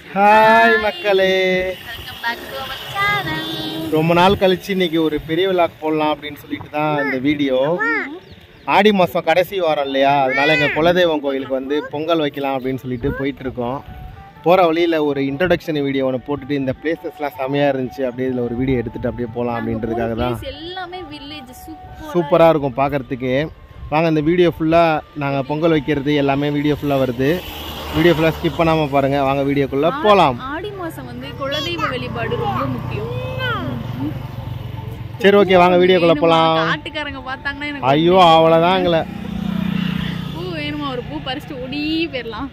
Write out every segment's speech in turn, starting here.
hi மக்களே welcome back to our channel ரொம்ப நாள் கழிச்சு இன்னைக்கு ஒரு பெரிய விழாக்கு போடலாம் அப்படின்னு சொல்லிட்டு தான் இந்த வீடியோ ஆடி மாதம் கடைசி வாரம் இல்லையா அதனால எங்கள் குலதெய்வம் கோயிலுக்கு வந்து பொங்கல் வைக்கலாம் அப்படின்னு சொல்லிட்டு போயிட்டு இருக்கோம் போகிற வழியில் ஒரு இன்ட்ரடக்ஷன் வீடியோ ஒன்று போட்டுட்டு இந்த பிளேசஸ்லாம் செமையாக இருந்துச்சு அப்படியே இதில் ஒரு வீடியோ எடுத்துகிட்டு அப்படியே போகலாம் அப்படின்றதுக்காக தான் எல்லாமே வில்லேஜ் சூப்பர் சூப்பராக இருக்கும் பார்க்குறதுக்கு வாங்க இந்த வீடியோ ஃபுல்லாக நாங்கள் பொங்கல் வைக்கிறது எல்லாமே வீடியோ ஃபுல்லாக வருது வீடியோ ஃபுல்லாக ஸ்கிப் பண்ணாமல் பாருங்கள் வாங்க வீடியோக்குள்ளே போகலாம் ஆடி மாசம் வந்து குலதெய்வ வழிபாடு ரொம்ப முக்கியம் சரி ஓகே வாங்க வீடியோக்குள்ளே போகலாம் காட்டுக்காரங்க பார்த்தாங்கன்னா எனக்கு ஐயோ அவ்வளோதான் எங்களை பூ வேணுமா ஒரு பூ பறிச்சுட்டு ஓடி போயிடலாம்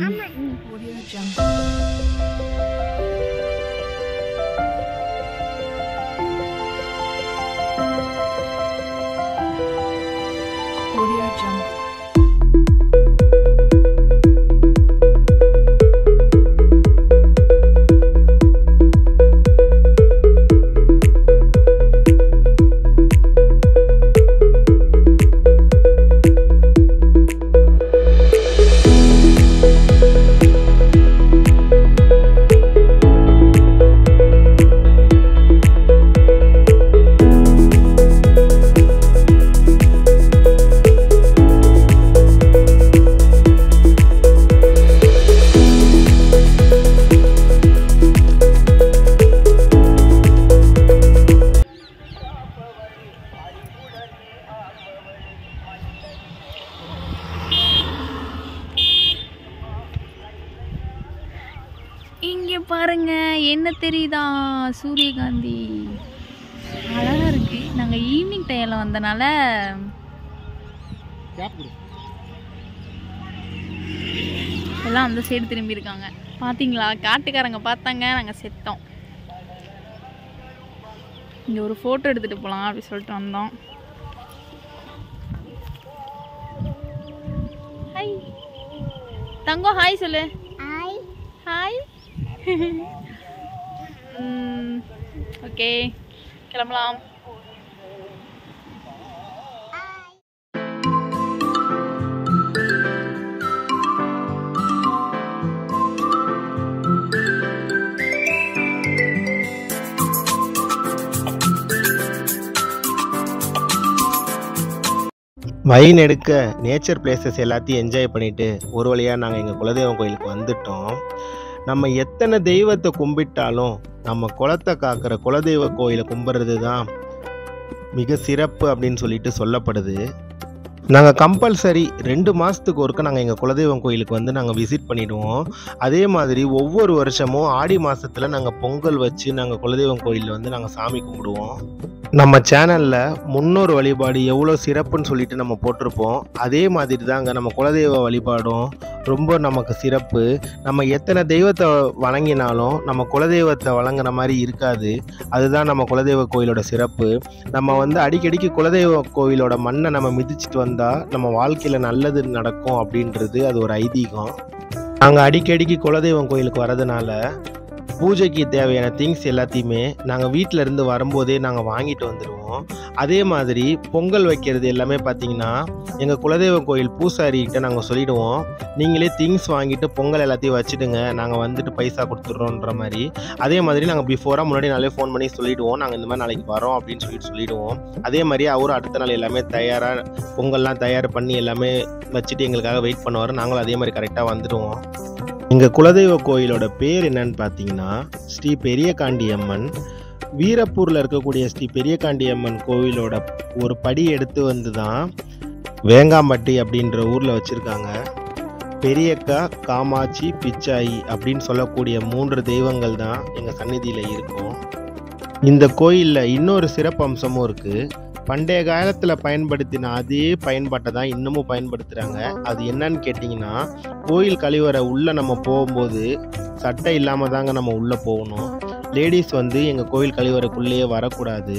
இங்க பாருங்க என்ன தெரியுதா சூரியகாந்தி அழகா இருக்கு நாங்க ஈவினிங் டைம்ல வந்தனால எல்லாம் அந்த சைடு திரும்பி இருக்காங்க பாத்தீங்களா காட்டுக்காரங்க பார்த்தாங்க நாங்க செத்தோம் இங்க ஒரு போட்டோ எடுத்துட்டு போலாம் அப்படி சொல்லிட்டு வந்தோம் ஹாய் தங்கம் ஹாய் சொல்லு ஹாய் ஹாய் ஓகே கிளம்பலாம் வயின் எடுக்க நேச்சர் பிளேசஸ் எல்லாத்தையும் என்ஜாய் பண்ணிட்டு ஒரு வழியாக நாங்கள் எங்கள் குலதெய்வம் கோயிலுக்கு வந்துட்டோம் நம்ம எத்தனை தெய்வத்தை கும்பிட்டாலும் நம்ம குலத்தை காக்கிற குலதெய்வ கோயிலை கும்பிட்றது தான் மிக சிறப்பு அப்படின்னு சொல்லிட்டு சொல்லப்படுது நாங்கள் கம்பல்சரி ரெண்டு மாதத்துக்கு ஒருக்க நாங்கள் எங்கள் குலதெய்வம் கோயிலுக்கு வந்து நாங்கள் விசிட் பண்ணிடுவோம் அதே மாதிரி ஒவ்வொரு வருஷமும் ஆடி மாதத்தில் நாங்கள் பொங்கல் வச்சு நாங்கள் குலதெய்வம் கோயிலில் வந்து நாங்கள் சாமி கும்பிடுவோம் நம்ம சேனலில் முன்னோர் வழிபாடு எவ்வளோ சிறப்புன்னு சொல்லிட்டு நம்ம போட்டிருப்போம் அதே மாதிரி தாங்க நம்ம குலதெய்வ வழிபாடும் ரொம்ப நமக்கு சிறப்பு நம்ம எத்தனை தெய்வத்தை வணங்கினாலும் நம்ம குலதெய்வத்தை வணங்குற மாதிரி இருக்காது அதுதான் நம்ம குலதெய்வ கோயிலோட சிறப்பு நம்ம வந்து அடிக்கடிக்கு குலதெய்வ கோயிலோட மண்ணை நம்ம மிதிச்சிட்டு வந்தால் நம்ம வாழ்க்கையில் நல்லது நடக்கும் அப்படின்றது அது ஒரு ஐதீகம் நாங்கள் அடிக்கடிக்கு குலதெய்வம் கோயிலுக்கு வரதுனால பூஜைக்கு தேவையான திங்ஸ் எல்லாத்தையுமே நாங்கள் வீட்டில் இருந்து வரும்போதே நாங்கள் வாங்கிட்டு வந்துடுவோம் அதே மாதிரி பொங்கல் வைக்கிறது எல்லாமே பார்த்தீங்கன்னா எங்கள் குலதெய்வ கோயில் பூசாரிகிட்ட நாங்கள் சொல்லிடுவோம் நீங்களே திங்ஸ் வாங்கிட்டு பொங்கல் எல்லாத்தையும் வச்சுடுங்க நாங்கள் வந்துட்டு பைசா கொடுத்துட்றோன்ற மாதிரி அதே மாதிரி நாங்கள் பிஃபோராக முன்னாடி நாளே ஃபோன் பண்ணி சொல்லிடுவோம் நாங்கள் இந்த மாதிரி நாளைக்கு வரோம் அப்படின்னு சொல்லிட்டு சொல்லிடுவோம் அதே மாதிரி அவரும் அடுத்த நாள் எல்லாமே தயாராக பொங்கல்லாம் தயார் பண்ணி எல்லாமே வச்சுட்டு எங்களுக்காக வெயிட் பண்ணுவார் நாங்களும் அதே மாதிரி கரெக்டாக வந்துடுவோம் எங்கள் குலதெய்வ கோயிலோட பேர் என்னன்னு பார்த்தீங்கன்னா ஸ்ரீ பெரியகாண்டி அம்மன் வீரப்பூரில் இருக்கக்கூடிய ஸ்ரீ பெரியகாண்டி அம்மன் கோவிலோட ஒரு படி எடுத்து வந்து தான் வேங்காம்பட்டி அப்படின்ற ஊரில் வச்சுருக்காங்க பெரியக்கா காமாட்சி பிச்சாயி அப்படின்னு சொல்லக்கூடிய மூன்று தெய்வங்கள் தான் எங்கள் சந்நிதியில் இருக்கும் இந்த கோயிலில் இன்னொரு சிறப்பம்சமும் இருக்குது பண்டைய காலத்தில் பயன்படுத்தின அதே பயன்பாட்டை தான் இன்னமும் பயன்படுத்துகிறாங்க அது என்னன்னு கேட்டிங்கன்னா கோயில் கழிவறை உள்ளே நம்ம போகும்போது சட்டை இல்லாமல் தாங்க நம்ம உள்ளே போகணும் லேடிஸ் வந்து எங்கள் கோயில் கழிவறைக்குள்ளேயே வரக்கூடாது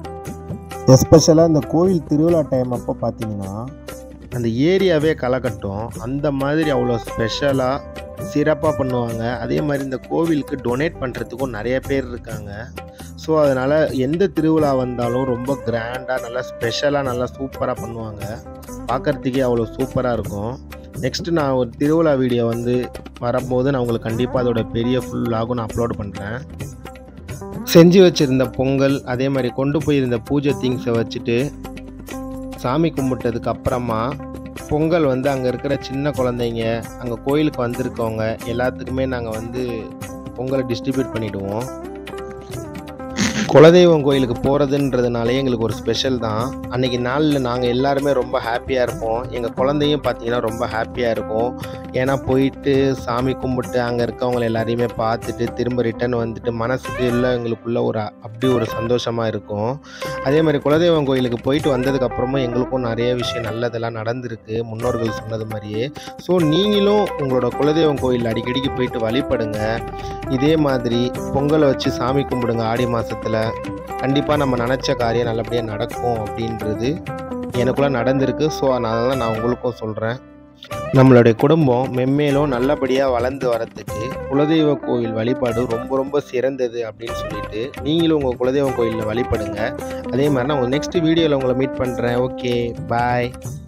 எஸ்பெஷலாக இந்த கோயில் திருவிழா டைம் அப்போ பார்த்தீங்கன்னா அந்த ஏரியாவே களைக்கட்டும் அந்த மாதிரி அவ்வளோ ஸ்பெஷலாக சிறப்பாக பண்ணுவாங்க அதே மாதிரி இந்த கோவிலுக்கு டொனேட் பண்ணுறதுக்கும் நிறைய பேர் இருக்காங்க ஸோ அதனால் எந்த திருவிழா வந்தாலும் ரொம்ப கிராண்டாக நல்லா ஸ்பெஷலாக நல்லா சூப்பராக பண்ணுவாங்க பார்க்குறதுக்கே அவ்வளோ சூப்பராக இருக்கும் நெக்ஸ்ட்டு நான் ஒரு திருவிழா வீடியோ வந்து வரும்போது நான் உங்களுக்கு கண்டிப்பாக அதோட பெரிய ஃபுல் லாகும் நான் அப்லோட் பண்ணுறேன் செஞ்சு வச்சுருந்த பொங்கல் அதே மாதிரி கொண்டு போயிருந்த பூஜை திங்ஸை வச்சுட்டு சாமி கும்பிட்டதுக்கு அப்புறமா பொங்கல் வந்து அங்கே இருக்கிற சின்ன குழந்தைங்க அங்கே கோயிலுக்கு வந்திருக்கவங்க எல்லாத்துக்குமே நாங்கள் வந்து பொங்கலை டிஸ்ட்ரிபியூட் பண்ணிவிடுவோம் குலதெய்வம் கோயிலுக்கு போகிறதுன்றதுனாலே எங்களுக்கு ஒரு ஸ்பெஷல் தான் அன்றைக்கி நாளில் நாங்கள் எல்லாருமே ரொம்ப ஹாப்பியாக இருப்போம் எங்கள் குழந்தையும் பார்த்தீங்கன்னா ரொம்ப ஹாப்பியாக இருக்கும் ஏன்னா போயிட்டு சாமி கும்பிட்டு அங்கே இருக்கவங்க எல்லாரையுமே பார்த்துட்டு திரும்ப ரிட்டர்ன் வந்துட்டு மனசுக்கு இல்லை எங்களுக்குள்ள ஒரு அப்படி ஒரு சந்தோஷமாக இருக்கும் அதே மாதிரி குலதெய்வம் கோயிலுக்கு போயிட்டு வந்ததுக்கப்புறமும் எங்களுக்கும் நிறைய விஷயம் நல்லதெல்லாம் நடந்திருக்கு முன்னோர்கள் சொன்னது மாதிரியே ஸோ நீங்களும் உங்களோட குலதெய்வம் கோயில் அடிக்கடிக்கு போயிட்டு வழிபடுங்க இதே மாதிரி பொங்கலை வச்சு சாமி கும்பிடுங்க ஆடி மாதத்தில் கண்டிப்பாக நம்ம நினச்ச காரியம் நல்லபடியாக நடக்கும் அப்படின்றது எனக்குள்ளே நடந்திருக்கு ஸோ அதனால தான் நான் உங்களுக்கும் சொல்கிறேன் நம்மளுடைய குடும்பம் மென்மேலும் நல்லபடியாக வளர்ந்து வரத்துக்கு குலதெய்வ கோயில் வழிபாடு ரொம்ப ரொம்ப சிறந்தது அப்படின்னு சொல்லிட்டு நீங்களும் உங்கள் குலதெய்வம் கோயிலில் வழிபடுங்க அதே மாதிரி நான் உங்கள் நெக்ஸ்ட் வீடியோவில் உங்களை மீட் பண்ணுறேன் ஓகே பாய்